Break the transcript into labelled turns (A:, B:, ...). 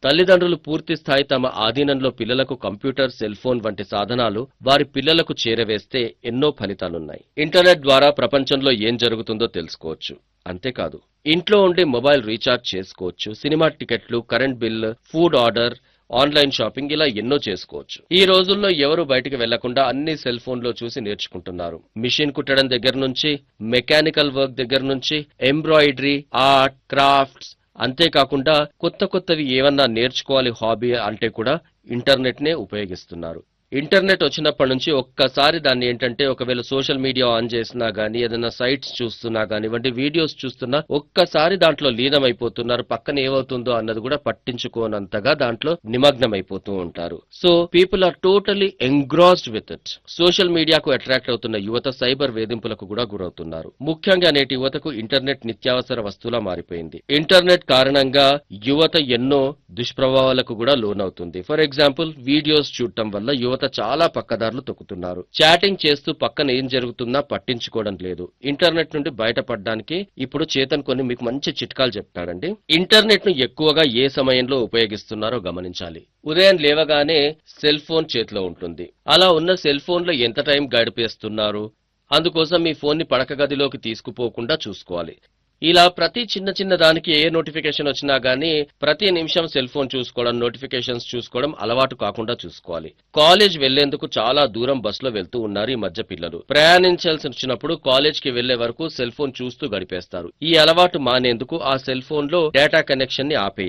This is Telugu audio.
A: తల్లిదండ్రులు పూర్తి స్థాయి తమ ఆధీనంలో పిల్లలకు కంప్యూటర్ సెల్ ఫోన్ వంటి సాధనాలు వారి పిల్లలకు చేరవేస్తే ఎన్నో ఫలితాలున్నాయి ఇంటర్నెట్ ద్వారా ప్రపంచంలో ఏం జరుగుతుందో తెలుసుకోవచ్చు అంతేకాదు ఇంట్లో ఉండి మొబైల్ రీఛార్జ్ చేసుకోవచ్చు సినిమా టికెట్లు current bill food order online shopping ఇలా ఎన్నో చేసుకోవచ్చు ఈ రోజుల్లో ఎవరు బయటికి వెళ్లకుండా అన్ని సెల్ ఫోన్ లో చూసి నేర్చుకుంటున్నారు మిషన్ కుట్టడం దగ్గర నుంచి మెకానికల్ వర్క్ దగ్గర నుంచి ఎంబ్రాయిడరీ ఆర్ట్ క్రాఫ్ట్స్ అంతేకాకుండా కొత్త కొత్తవి ఏమన్నా నేర్చుకోవాలి హాబీ అంటే కూడా ఇంటర్నెట్ నే ఉపయోగిస్తున్నారు ఇంటర్నెట్ వచ్చినప్పటి నుంచి ఒక్కసారి దాన్ని ఏంటంటే ఒకవేళ సోషల్ మీడియా ఆన్ చేసినా గానీ ఏదైనా సైట్స్ చూస్తున్నా కానివ్వండి వీడియోస్ చూస్తున్నా ఒక్కసారి దాంట్లో లీనమైపోతున్నారు పక్కన ఏమవుతుందో అన్నది కూడా పట్టించుకోనంతగా దాంట్లో నిమగ్నమైపోతూ ఉంటారు so people are totally engrossed with it social మీడియాకు అట్రాక్ట్ అవుతున్న యువత సైబర్ వేధింపులకు కూడా గురవుతున్నారు ముఖ్యంగా నేటి యువతకు ఇంటర్నెట్ నిత్యావసర వస్తువులా మారిపోయింది ఇంటర్నెట్ కారణంగా యువత ఎన్నో దుష్ప్రభావాలకు కూడా లోనవుతుంది ఫర్ ఎగ్జాంపుల్ వీడియోస్ చూడటం వల్ల యువత చాలా పక్కదారులు తొక్కుతున్నారు చాటింగ్ చేస్తూ పక్కన ఏం జరుగుతున్నా పట్టించుకోవడం లేదు ఇంటర్నెట్ నుండి బయటపడడానికి ఇప్పుడు చేతన్ కొన్ని మీకు మంచి చిట్కాలు చెప్తాడండి ఇంటర్నెట్ ను ఎక్కువగా ఏ సమయంలో ఉపయోగిస్తున్నారో గమనించాలి ఉదయం లేవగానే సెల్ ఫోన్ చేతిలో ఉంటుంది అలా ఉన్న సెల్ ఫోన్ లో ఎంత టైం గడిపేస్తున్నారు అందుకోసం మీ ఫోన్ ని పడక గదిలోకి తీసుకుపోకుండా చూసుకోవాలి ఇలా ప్రతి చిన్న చిన్న దానికి ఏ నోటిఫికేషన్ వచ్చినా గానీ ప్రతి నిమిషం సెల్ ఫోన్ చూసుకోవడం నోటిఫికేషన్స్ చూసుకోవడం అలవాటు కాకుండా చూసుకోవాలి కాలేజ్ వెళ్లేందుకు చాలా దూరం బస్సులో వెళ్తూ ఉన్నారు ఈ మధ్య పిల్లలు ప్రయాణించాల్సి వచ్చినప్పుడు కాలేజ్ కి వెళ్లే వరకు సెల్ ఫోన్ చూస్తూ గడిపేస్తారు ఈ అలవాటు మానేందుకు ఆ సెల్ ఫోన్ లో డేటా కనెక్షన్ ని ఆపేయాలి